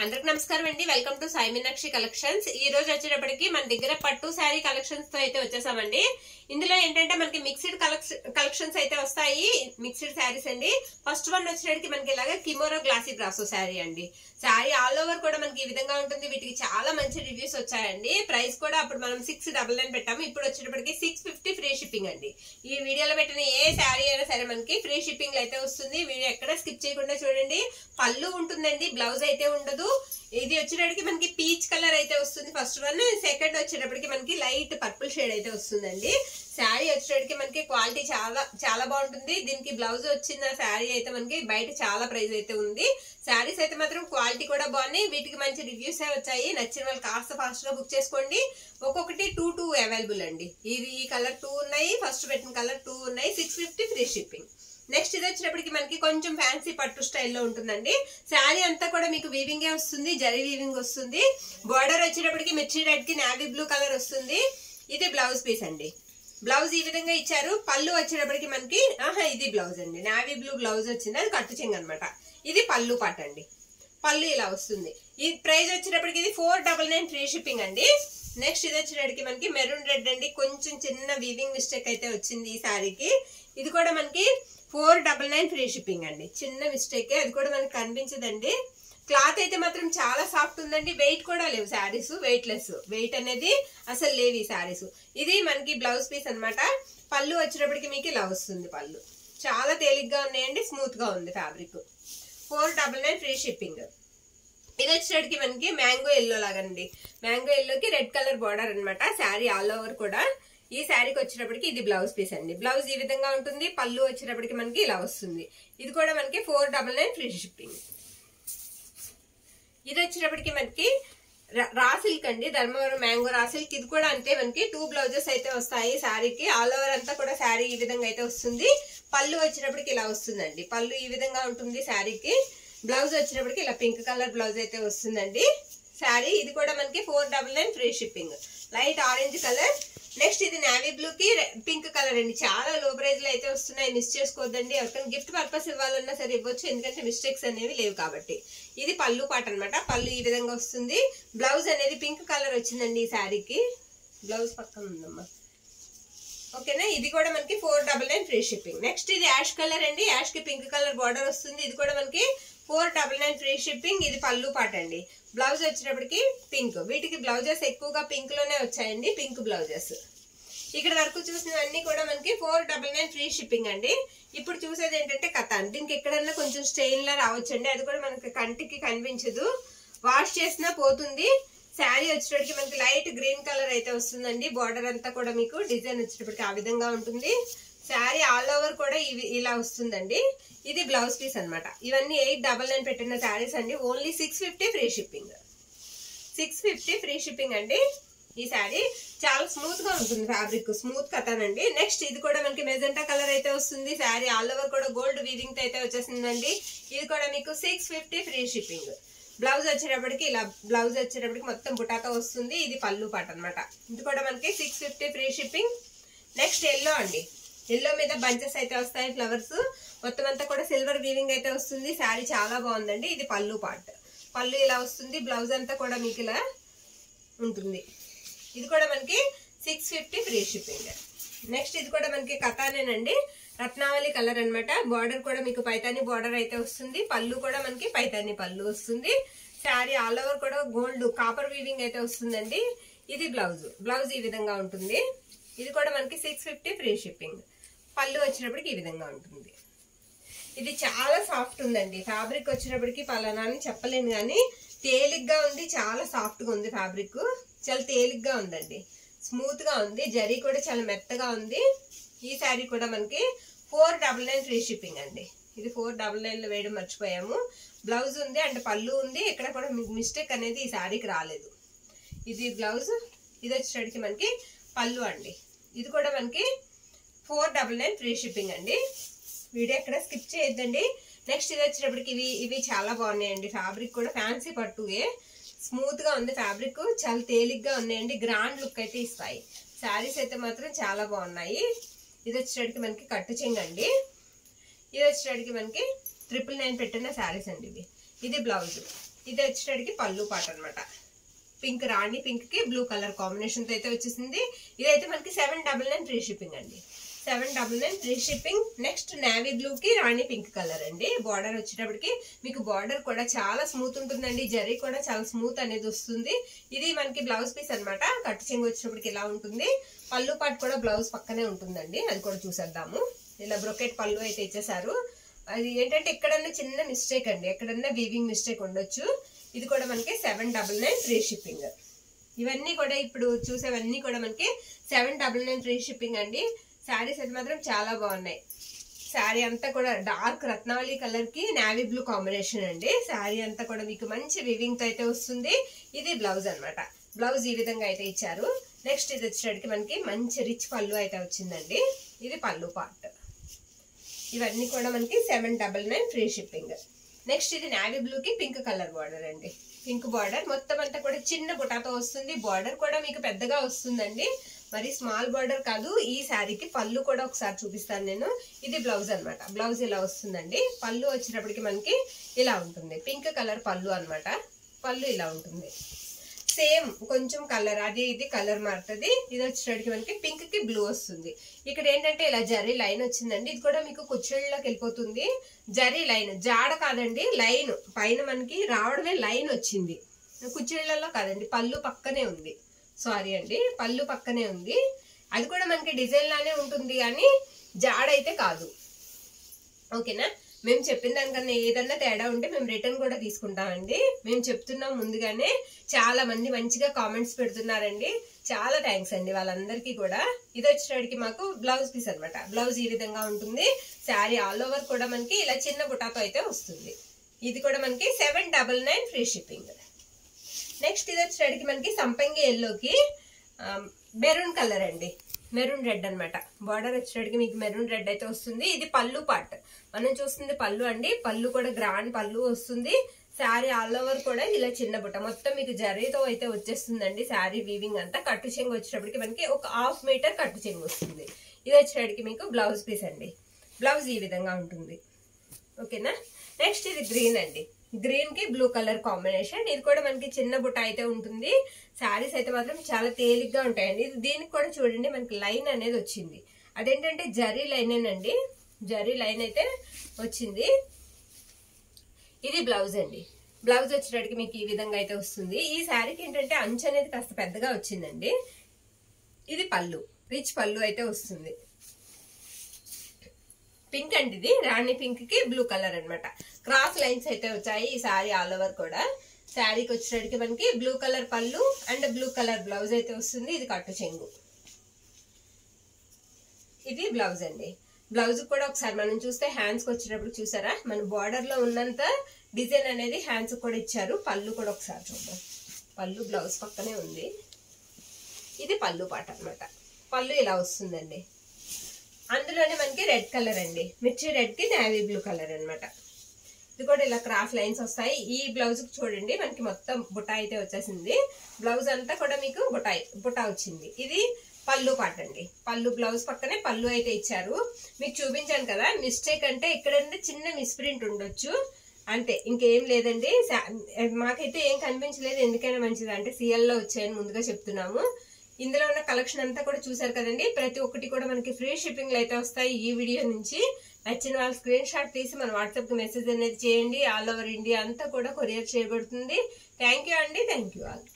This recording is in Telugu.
అందరికి నమస్కారం అండి welcome to Sai Meenakshi collections ఈ రోజు వచ్చేటప్పటికి మన దగ్గర పట్టు శారీ కలెక్షన్స్ తో అయితే వచ్చేసామండి ఇందులో ఏంటంటే మనకి మిక్స్డ్ కలెక్షన్స్ అయితే వస్తాయి మిక్స్డ్ శారీస్ అండి ఫస్ట్ వన్ వచ్చేటప్పటికి మనకి ఇలాగ కిమోరో గ్లాసీ బ్రాసో శారీ అండి శారీ ఆల్ ఓవర్ కూడా మనకి ఈ విధంగా ఉంటుంది వీటికి చాలా మంచి రివ్యూస్ వచ్చాయండి ప్రైస్ కూడా అప్పుడు మనం సిక్స్ డబల్ నైన్ పెట్టాము ఇప్పుడు వచ్చేటప్పటికి సిక్స్ ఫిఫ్టీ ఫ్రీ షిప్పింగ్ అండి ఈ వీడియోలో పెట్టిన ఏ శారీ అయినా సరే మనకి ఫ్రీ షిప్పింగ్ అయితే వస్తుంది వీడియో ఎక్కడ స్కిప్ చేయకుండా చూడండి పళ్ళు ఉంటుందండి బ్లౌజ్ అయితే ఉండదు ఇది వచ్చేటప్పటికి మనకి పీచ్ కలర్ అయితే వస్తుంది ఫస్ట్ వన్ సెకండ్ వచ్చేటప్పటికి మనకి లైట్ పర్పుల్ షేడ్ అయితే వస్తుందండి శారీ వచ్చేటప్పటికి మనకి క్వాలిటీ చాలా చాలా బాగుంటుంది దీనికి బ్లౌజ్ వచ్చిన శారీ అయితే మనకి బయట చాలా ప్రైస్ అయితే ఉంది శారీస్ అయితే మాత్రం క్వాలిటీ కూడా బాగున్నాయి వీటికి మంచి రివ్యూస్ వచ్చాయి నచ్చిన వాళ్ళు కాస్త ఫాస్ట్ గా బుక్ చేసుకోండి ఒక్కొక్కటి టూ టూ అవైలబుల్ అండి ఇది ఈ కలర్ టూ ఉన్నాయి ఫస్ట్ పెట్టిన కలర్ టూ ఉన్నాయి six fifty free shipping next ఇది వచ్చినప్పటికి మనకి కొంచెం ఫ్యాన్సీ పట్టు స్టైల్లో ఉంటుందండి శారీ అంతా కూడా మీకు వీవింగే వస్తుంది జరీ వీవింగ్ వస్తుంది బార్డర్ వచ్చేటప్పటికి మిర్చి రెడ్ కి నావీ బ్లూ కలర్ వస్తుంది ఇది బ్లౌజ్ పీస్ అండి బ్లౌజ్ ఈ విధంగా ఇచ్చారు పళ్ళు వచ్చేటప్పటికి మనకి ఆహా ఇది బ్లౌజ్ అండి నావీ బ్లూ బ్లౌజ్ వచ్చింది అది కట్టు చెంగు అనమాట ఇది పళ్ళు పాట అండి పళ్ళు ఇలా వస్తుంది ఈ ప్రైస్ వచ్చేటప్పటికి ఇది four double nine free shipping అండి నెక్స్ట్ ఇది వచ్చేటప్పటికి మనకి మెరూన్ రెడ్ అండి కొంచెం చిన్న వీవింగ్ మిస్టేక్ అయితే వచ్చింది ఈ శారీకి ఇది కూడా మనకి four double nine free shipping అండి చిన్న మిస్టేక్ అది కూడా మనకి కనిపించదండి క్లాత్ అయితే మాత్రం చాలా సాఫ్ట్ ఉందండి వెయిట్ కూడా లేవు శారీస్ వెయిట్ లెస్ వెయిట్ అనేది అసలు లేవు ఈ శారీస్ ఇది మనకి బ్లౌజ్ పీస్ అన్నమాట పళ్ళు వచ్చేటప్పటికి మీకు ఇలా వస్తుంది పళ్ళు చాలా తేలిగ్గా ఉన్నాయండి స్మూత్ గా ఉంది fabric four double nine free shipping ఇది వచ్చేటప్పటికి మనకి మ్యాంగో ఎల్లో లాగండి మ్యాంగో ఎల్లోకి రెడ్ కలర్ బార్డర్ అన్నమాట శారీ ఆల్ ఓవర్ కూడా ఈ శారీకి వచ్చేటప్పటికి ఇది బ్లౌజ్ పీస్ అండి బ్లౌజ్ ఈ విధంగా ఉంటుంది పళ్ళు వచ్చేటప్పటికి మనకి ఇలా వస్తుంది ఇది కూడా మనకి four double nine free shipping ఇది వచ్చేటప్పటికి మనకి రా- రా సిల్క్ అండి ధర్మవరం మ్యాంగో రా సిల్క్ ఇది కూడా అంతే మనకి టూ బ్లౌజెస్ అయితే వస్తాయి శారీకి ఆల్ ఓవర్ అంతా కూడా శారీ ఈ విధంగా అయితే వస్తుంది పళ్ళు వచ్చేటప్పటికి ఇలా వస్తుందండి పళ్ళు ఈ విధంగా ఉంటుంది శారీకి బ్లౌజ్ వచ్చేటప్పటికి ఇలా పింక్ కలర్ బ్లౌజ్ అయితే వస్తుందండి శారీ ఇది కూడా మనకి four double nine free shipping light orange colour next ఇది నావీ బ్లూ కి పింక్ కలర్ అండి చాలా లో ప్రైజ్ లో అయితే వస్తున్నాయి మిస్ చేసుకోవద్దండి ఎవరికైనా గిఫ్ట్ పర్పస్ ఇవ్వాలన్నా సరే ఇవ్వచ్చు ఎందుకంటే మిస్టేక్స్ అనేవి లేవు కాబట్టి ఇది పళ్ళు పాట అన్నమాట పళ్ళు ఈ విధంగా వస్తుంది బ్లౌజ్ అనేది పింక్ కలర్ వచ్చిందండి ఈ శారీకి బ్లౌజ్ పక్కన ఉందమ్మా ఓకేనా ఇది కూడా మనకి four double nine free shipping next ఇది యాష్ కలర్ అండి యాష్ కి పింక్ కలర్ బార్డర్ వస్తుంది ఇది కూడా మనకి four double nine free shipping ఇది పళ్ళు పాట అండి బ్లౌజ్ వచ్చేటప్పటికి పింక్ వీటికి బ్లౌజెస్ ఎక్కువగా పింక్ లోనే వచ్చాయండి పింక్ బ్లౌజెస్ ఇక్కడ వరకు చూసినవన్నీ కూడా మనకి four double nine free shipping అండి ఇప్పుడు చూసేది ఏంటంటే కథాన్ దీనికి ఎక్కడన్నా కొంచెం స్టెయిన్ లా రావచ్చండి అది కూడా మనకి కంటికి కనిపించదు వాష్ చేసినా పోతుంది శారీ వచ్చేటప్పటికి మనకి లైట్ గ్రీన్ కలర్ అయితే వస్తుందండి బార్డర్ అంతా కూడా మీకు డిజైన్ వచ్చేటప్పటికి ఆ విధంగా ఉంటుంది శారీ ఆల్ ఓవర్ కూడా ఇవి ఇలా వస్తుందండి ఇది బ్లౌజ్ పీస్ అన్నమాట ఇవన్నీ ఎయిట్ డబల్ నైన్ పెట్టిన శారీస్ అండి only six fifty free shipping six fifty free shipping అండి ఈ శారీ చాలా స్మూత్ గా ఉంటుంది ఫ్యాబ్రిక్ స్మూత్ కథానండి నెక్స్ట్ ఇది కూడా మనకి మెజెంటా కలర్ అయితే వస్తుంది శారీ ఆల్ ఓవర్ కూడా గోల్డ్ వీవింగ్ తో అయితే వచ్చేసిందండి ఇది కూడా మీకు six fifty free shipping blouse వచ్చేటప్పటికి ఇలా బ్లౌజ్ వచ్చేటప్పటికి మొత్తం బుటాతో వస్తుంది ఇది పళ్ళు పాట అన్నమాట ఇది కూడా మనకి six fifty free shipping next yellow అండి ఎల్లో మీద బంచెస్ అయితే వస్తాయి ఫ్లవర్స్ మొత్తం అంతా కూడా సిల్వర్ వీవింగ్ అయితే వస్తుంది శారీ చాలా బాగుందండి ఇది పళ్ళు పార్ట్ పళ్ళు ఇలా వస్తుంది బ్లౌజ్ అంతా కూడా మీకు ఇలా ఉంటుంది ఇది కూడా మనకి six fifty free shipping next ఇది కూడా మనకి కథానేనండి రత్నావళి కలర్ అన్నమాట బార్డర్ కూడా మీకు పైతాని బార్డర్ అయితే వస్తుంది పళ్ళు కూడా మనకి పైతాని పళ్ళు వస్తుంది శారీ ఆల్ ఓవర్ కూడా గోల్డ్ కాపర్ వీవింగ్ అయితే వస్తుందండి ఇది బ్లౌజ్ బ్లౌజ్ ఈ విధంగా ఉంటుంది ఇది కూడా మనకి సిక్స్ ఫిఫ్టీ ఫ్రీ షిప్పింగ్ పళ్ళు వచ్చినప్పటికి ఈ విధంగా ఉంటుంది ఇది చాలా సాఫ్ట్ ఉందండి ఫ్యాబ్రిక్ వచ్చినప్పటికి పలానా అని చెప్పలేను కానీ తేలిగ్గా ఉంది చాలా సాఫ్ట్ గా ఉంది ఫ్యాబ్రిక్ చాలా తేలిగ్గా ఉందండి స్మూత్ గా ఉంది జరీ కూడా చాలా మెత్తగా ఉంది ఈ శారీ కూడా మనకి four double nine free shipping అండి ఇది ఫోర్ డబల్ నైన్ లో వేయడం మర్చిపోయాము బ్లౌజ్ ఉంది అండ్ పళ్ళు ఉంది ఎక్కడ కూడా మిస్టేక్ అనేది ఈ శారీకి రాలేదు ఇది బ్లౌజ్ ఇది వచ్చేటడికి మనకి పళ్ళు అండి ఇది కూడా మనకి four double nine free shipping అండి వీడియో ఎక్కడ స్కిప్ చేయొద్దండి నెక్స్ట్ ఇది వచ్చేటప్పటికి ఇవి ఇవి చాలా బాగున్నాయండి ఫ్యాబ్రిక్ కూడా ఫ్యాన్సీ పట్టువే స్మూత్ గా ఉంది ఫ్యాబ్రిక్ చాలా తేలిగ్గా ఉన్నాయండి గ్రాండ్ లుక్ అయితే ఇస్తాయి శారీస్ అయితే మాత్రం చాలా బాగున్నాయి ఇది వచ్చేటప్పటికి మనకి కట్టు చెంగండి ఇది వచ్చేటప్పటికి మనకి ట్రిపుల్ నైన్ పెట్టిన శారీస్ అండి ఇవి ఇది బ్లౌజ్ ఇది వచ్చేటడికి పళ్ళు పాట అన్నమాట పింక్ రాణి పింక్ కి బ్లూ కలర్ కాంబినేషన్ తో అయితే వచ్చేసింది ఇదైతే మనకి seven double nine free shipping అండి seven double nine free shipping next navy blue కి రాణి పింక్ కలర్ అండి బార్డర్ వచ్చేటప్పటికి మీకు బార్డర్ కూడా చాలా స్మూత్ ఉంటుందండి జరీ కూడా చాలా స్మూత్ అనేది వస్తుంది ఇది మనకి బ్లౌజ్ పీస్ అన్నమాట కట్టు చెంగు వచ్చినప్పటికి ఇలా ఉంటుంది పళ్ళు పాటు కూడా బ్లౌజ్ పక్కనే ఉంటుందండి అది కూడా చూసేద్దాము ఇలా బ్రొకెట్ పళ్ళు అయితే ఇచ్చేసారు అది ఏంటంటే ఎక్కడన్నా చిన్న మిస్టేక్ అండి ఎక్కడన్నా వీవింగ్ మిస్టేక్ ఉండొచ్చు ఇది కూడా మనకి seven double nine free shipping ఇవన్నీ కూడా ఇప్పుడు చూసేవన్నీ కూడా మనకి seven double nine free shipping అండి శారీస్ అయితే మాత్రం చాలా బాగున్నాయి శారీ అంతా కూడా డార్క్ రత్నావళి కలర్ కి నావీ బ్లూ కాంబినేషన్ అండి శారీ అంతా కూడా మీకు మంచి వివింగ్ తో అయితే వస్తుంది ఇది బ్లౌజ్ అన్నమాట బ్లౌజ్ ఈ విధంగా అయితే ఇచ్చారు నెక్స్ట్ ఇది వచ్చేటికి మనకి మంచి రిచ్ పళ్ళు అయితే వచ్చిందండి ఇది పళ్ళు పార్ట్ ఇవన్నీ కూడా మనకి seven double nine free shipping next ఇది నావీ బ్లూ కి పింక్ కలర్ బార్డర్ అండి పింక్ బార్డర్ మొత్తం అంతా కూడా చిన్న బుటాతో వస్తుంది బార్డర్ కూడా మీకు పెద్దగా వస్తుందండి మరి స్మాల్ బార్డర్ కాదు ఈ శారీకి పళ్ళు కూడా ఒకసారి చూపిస్తాను నేను ఇది బ్లౌజ్ అన్నమాట బ్లౌజ్ ఇలా వస్తుందండి పళ్ళు వచ్చినప్పటికి మనకి ఇలా ఉంటుంది పింక్ కలర్ పళ్ళు అన్నమాట పళ్ళు ఇలా ఉంటుంది సేమ్ కొంచెం కలర్ అది ఇది కలర్ మారుతుంది ఇది వచ్చేటప్పటికి మనకి పింక్ కి బ్లూ వస్తుంది ఇక్కడ ఏంటంటే ఇలా జరీ లైన్ వచ్చిందండి ఇది కూడా మీకు కుచ్చిళ్ళలోకి వెళ్ళిపోతుంది జరీ లైన్ జాడ కాదండి లైన్ పైన మనకి రావడమే లైన్ వచ్చింది కుచ్చిళ్ళలో కాదండి పళ్ళు పక్కనే ఉంది సారీ అండి పళ్ళు పక్కనే ఉంది అది కూడా మనకి డిజైన్ లానే ఉంటుంది కానీ జాడైతే కాదు ఓకేనా మేము చెప్పిన దానికన్నా ఏదన్నా తేడా ఉంటే మేము రిటర్న్ కూడా తీసుకుంటామండి మేము చెప్తున్నాం ముందుగానే చాలా మంది మంచిగా కామెంట్స్ పెడుతున్నారండి చాలా థ్యాంక్స్ అండి వాళ్ళందరికీ కూడా ఇది వచ్చేటికి మాకు బ్లౌజ్ పీస్ అన్నమాట బ్లౌజ్ ఈ విధంగా ఉంటుంది శారీ ఆల్ ఓవర్ కూడా మనకి ఇలా చిన్న బుటాతో అయితే వస్తుంది ఇది కూడా మనకి seven double nine free shipping next ఇది వచ్చేటికి మనకి సంపంగి ఎల్లోకి మెరూన్ కలర్ అండి మెరూన్ రెడ్ అన్నమాట బార్డర్ వచ్చేటికి మీకు మెరూన్ రెడ్ అయితే వస్తుంది ఇది పళ్ళు పార్ట్ మనం చూస్తుంది పళ్ళు అండి పళ్ళు కూడా గ్రాండ్ పళ్ళు వస్తుంది శారీ ఆల్ ఓవర్ కూడా ఇలా చిన్న బుట్ట మొత్తం మీకు జరీతో అయితే వచ్చేస్తుందండి శారీ వీవింగ్ అంతా కట్టు చెంగు వచ్చేటప్పటికి మనకి ఒక హాఫ్ మీటర్ కట్టు చెంగు వస్తుంది ఇది వచ్చేటప్పటికి మీకు బ్లౌజ్ పీస్ అండి బ్లౌజ్ ఈ విధంగా ఉంటుంది ఓకేనా నెక్స్ట్ ఇది గ్రీన్ అండి గ్రీన్ కి బ్లూ కలర్ కాంబినేషన్ ఇది కూడా మనకి చిన్న బుట్ట అయితే ఉంటుంది శారీస్ అయితే మాత్రం చాలా తేలిగ్గా ఉంటాయండి ఇది దీనికి కూడా చూడండి మనకి లైన్ అనేది వచ్చింది అదేంటంటే జరీ లైనేనండి జరీ లైన్ అయితే వచ్చింది ఇది బ్లౌజ్ అండి బ్లౌజ్ వచ్చేటప్పటికి మీకు ఈ విధంగా అయితే వస్తుంది ఈ శారీకి ఏంటంటే అంచు అనేది కాస్త పెద్దగా వచ్చిందండి ఇది పళ్ళు రిచ్ పళ్ళు అయితే వస్తుంది పింక్ అండి ఇది రాణి పింక్ కి బ్లూ కలర్ అన్నమాట క్రాస్ లైన్స్ అయితే వచ్చాయి ఈ శారీ ఆల్ ఓవర్ కూడా శారీకి వచ్చేటప్పటికి మనకి బ్లూ కలర్ పళ్ళు అండ్ బ్లూ కలర్ బ్లౌజ్ అయితే వస్తుంది ఇది కట్టు చెంగు ఇది బ్లౌజ్ అండి బ్లౌజ్ కూడా ఒకసారి మనం చూస్తే హ్యాండ్స్కి వచ్చేటప్పుడు చూసారా మన బార్డర్ లో ఉన్నంత డిజైన్ అనేది హ్యాండ్స్ కూడా ఇచ్చారు పళ్ళు కూడా ఒకసారి చూద్దాం పళ్ళు బ్లౌజ్ పక్కనే ఉంది ఇది పళ్ళు పాట అన్నమాట పళ్ళు ఇలా వస్తుందండి అందులోనే మనకి రెడ్ కలర్ అండి మిర్చి రెడ్ కి నావీ బ్లూ కలర్ అన్నమాట ఇది కూడా ఇలా క్రాస్ లైన్స్ వస్తాయి ఈ బ్లౌజ్ చూడండి మనకి మొత్తం బుటా అయితే వచ్చేసింది బ్లౌజ్ అంతా కూడా మీకు బుటాయి బుటా వచ్చింది ఇది పళ్ళు పాట అండి పళ్ళు బ్లౌజ్ పక్కనే పళ్ళు అయితే ఇచ్చారు మీకు చూపించాను కదా మిస్టేక్ అంటే ఎక్కడన్నా చిన్న మిస్ప్రింట్ ఉండొచ్చు అంతే ఇంకేం లేదండి సా- మాకైతే ఏం కనిపించలేదు ఎందుకైనా మంచిది అంటే CL లో వచ్చాయని ముందుగా చెప్తున్నాము ఇందులో ఉన్న కలెక్షన్ అంతా కూడా చూసారు కదండి ప్రతి ఒక్కటి కూడా మనకి ఫ్రీ షిప్పింగ్ అయితే వస్తాయి ఈ వీడియో నుంచి నచ్చిన వాళ్ళు స్క్రీన్ షాట్ తీసి మన వాట్సాప్ కి మెసేజ్ అనేది చేయండి ఆల్ ఓవర్ ఇండియా అంతా కూడా కొరియర్ చేయబడుతుంది థ్యాంక్ యూ అండి థ్యాంక్ యూ ఆల్